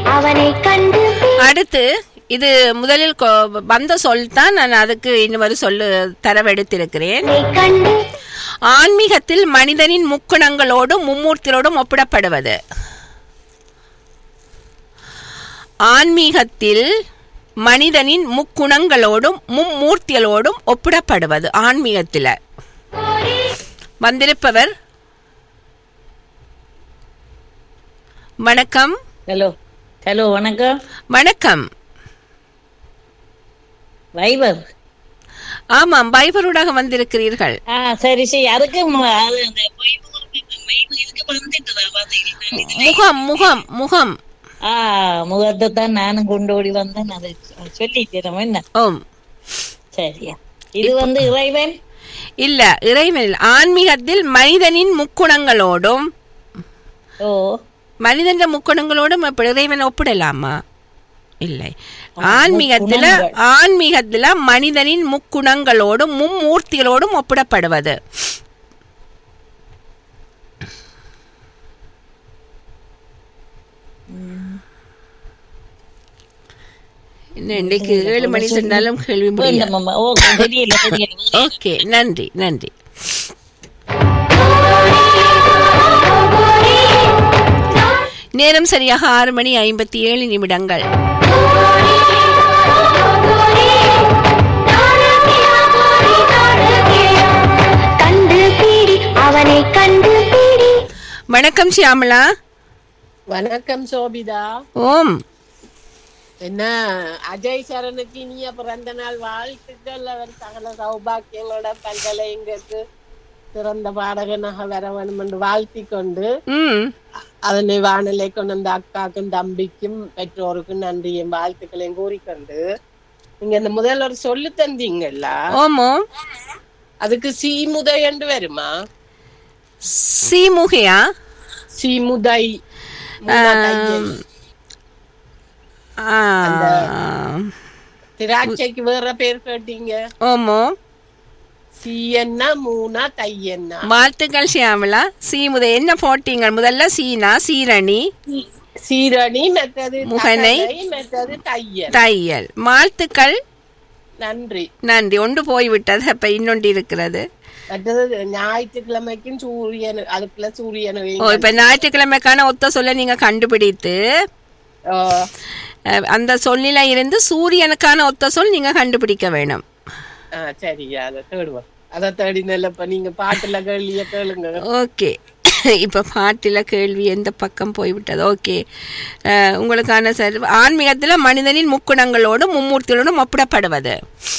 அவனை கண்டு அடுத்து இது முதலில் கொ- வந்த சொல் தான் நான் அதுக்கு இன்னொரு சொல்லு தரவெடுத்திருக்கிறேன் அவனை கண்டு ஆன்மீகத்தில் மனிதனின் முக்குணங்களோடும் மும்மூர்த்திகளோடும் ஒப்பிடப்படுவது ஆன்மீகத்தில் மனிதனின் முக்குணங்களோடும் மும்மூர்த்திகளோடும் ஒப்பிடப்படுவது ஆன்மீகத்தில் வந்திருப்பவர் வணக்கம் ஹலோ ஹலோ வணக்கம் வணக்கம் வைபர் ஆமாம் பைபருடாக வந்திருக்கிறீர்கள் ஆ சரி சரி அதுக்கு ம- அது அந்த வைபருக்கு மெயின் இதுக்கு வந்துட்டுதா பாத்தீங்களா முகம் முகம் முகம் ஆ முகத்தை தான் நானும் கொண்டு ஓடி வந்தேன் அதை சொல்லிட்டேன் என்ன ஓம் சரியா இது வந்து இறைவன் இல்ல இறைவனில் ஆன்மீகத்தில் மனிதனின் முக்குணங்களோடும் ஓ மனிதன் முக்குணங்களோடும் அப்படி இறைவனை ஒப்பிடலாமா இல்லை ஆன்மீகத்துல ஆன்மீகத்துல மனிதனின் முக்குணங்களோடும் மும்மூர்த்திகளோடும் ஒப்பிடப்படுவது இன்னும் இன்னைக்கு ஏழு மணி சென்றாலும் கேள்வி முடியல வேண்டாம் அம்மா ஓ தெரியல தெரியல ஓகே நன்றி நன்றி நேரம் சரியாக ஆறு மணி ஐம்பத்தி ஏழு நிமிடங்கள் கண்டு பீடி அவனை கண்டு பீடி வணக்கம் ஷியாமலா வணக்கம் சோபிதா ஓம் என்ன அஜய் சரணுக்கு இனிய பிறந்த நாள் வாழ்த்துக்கள் அவர் சகல சௌபாக்கியங்களோட பல்கலைங்களுக்கு சிறந்த பாடகனாக வர வேண்டும் என்று வாழ்த்திக் கொண்டு ம் அதனை வானிலை கொண்டு வந்த அக்காக்கும் தம்பிக்கும் பெற்றோருக்கும் நன்றியும் வாழ்த்துக்களையும் கூறிக்கொண்டு நீங்க இந்த முதல்ல ஒரு சொல்லு தந்தீங்கல்ல ஓமோ அதுக்கு சீமுதை என்று வருமா சீமுகையா சீமுதை முனதையல். ஆ, திராட்சைக்கு வேற பேர் கேட்டீங்க ஓமோ சீ என்ன மூணா தை என்ன வாழ்த்துக்கள் ஷியாமலா சீமுதை என்ன போட்டீங்க முதல்ல சீனா சீரணி சீரணி மற்றது முகனை. தகலை, மற்றது தையல் தையல் வாழ்த்துக்கள் நன்றி நன்றி ஒன்று போய்விட்டது அப்ப இன்னொன்று இருக்கிறது மற்றது ஞாயிற்றுக்கிழமைக்கும் சூரியன் அதுக்குள்ள சூரியன் ஓ இப்ப ஞாயிற்றுக்கிழமைக்கான ஒத்த சொல்ல நீங்க கண்டுபிடித்து அஹ், அந்த சொல்லில இருந்து சூரியனுக்கான ஒத்த சொல் நீங்க கண்டுபிடிக்க வேணும் சரியா அதை தேடுவோம் அதை தேடி நல்லப்ப நீங்க பாட்டுல கேள்விய கேளுங்க ஓகே இப்ப பாட்டில கேள்வி எந்த பக்கம் போய்விட்டது ஓகே அஹ், உங்களுக்கான சரி ஆன்மீகத்துல மனிதனின் முக்குணங்களோடும் மும்மூர்த்திகளோடும் ஒப்பிடப்படுவது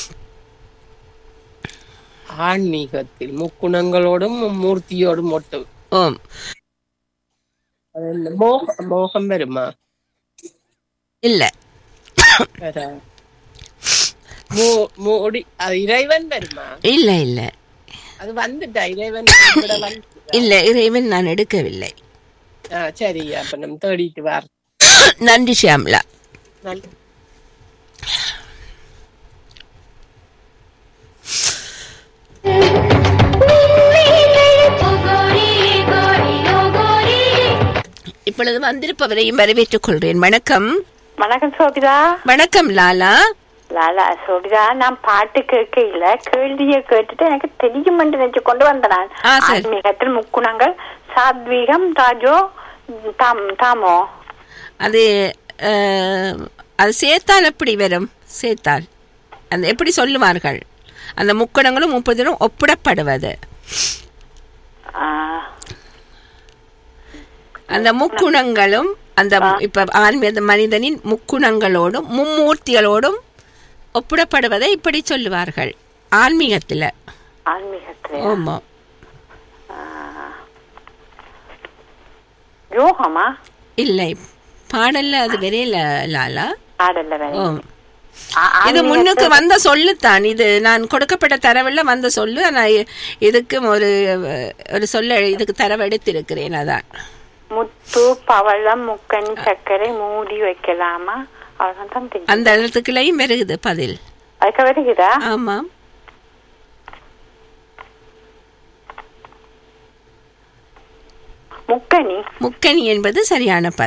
ஆன்மீகத்தில் முக்குணங்களோடும் மூர்த்தியோடும் ஒட்டும் ஓம் அது என்ன, மோக மோகம் வருமா இல்ல வரா. மோ- மோடி அது இறைவன் வருமா இல்ல இல்ல அது வந்துட்டா இறைவன் கூட வந்து இல்ல இறைவன் நான் எடுக்கவில்லை ஆ, சரி அப்ப நம்ம தேடிட்டு வர நன்றி ஷியாம்லா நல்ல இப்பொழுது வந்திருப்பவரையும் வரவேற்றுக் கொள்கிறேன் வணக்கம் வணக்கம் சோபிதா வணக்கம் லாலா லாலா சோபிதா நான் பாட்டு கேட்க இல்ல கேள்விய கேட்டுட்டு எனக்கு தெரியும் என்று நினைச்சு கொண்டு வந்தேன் நான் ஆ, சரி. ஆன்மீகத்தில் முக்குணங்கள் சாத்வீகம் ராஜோ தாம் தாமோ அது அஹ், அது சேர்த்தால் எப்படி வரும் சேர்த்தால் அந்த எப்படி சொல்லுவார்கள் அந்த முக்குணங்களும் முப்பதிலும் ஒப்பிடப்படுவது ஆ, அந்த முக்குணங்களும் அந்த இப்ப ஆன்மீக மனிதனின் முக்குணங்களோடும் மும்மூர்த்திகளோடும் ஒப்பிடப்படுவதை இப்படி சொல்லுவார்கள் ஆன்மீகத்துல ஆன்மீகத்துல ஆமா யோகமா இல்லை பாடல்ல அது வெறையில லாலா பாடல்ல வேற. ஓ ஆ, இது ஆன்மீகத்துல- முன்னுக்கு வந்த சொல்லுத்தான் இது நான் கொடுக்கப்பட்ட தரவில் வந்த சொல்லு நான் இதுக்கு ஒரு ஒரு சொல்ல இதுக்கு தரவு எடுத்திருக்கிறேன் அதான் முத்து பவளம் முக்கணி சர்க்கரை மூடி வைக்கலாமா அவ்வளவுதான் தான் தெரியும் அந்த இடத்துக்குள்ளேயும் வருகுது பதில் அதுக்கு வருகிறா ஆமாம் முக்கணி முக்கணி என்பது சரியான பதில்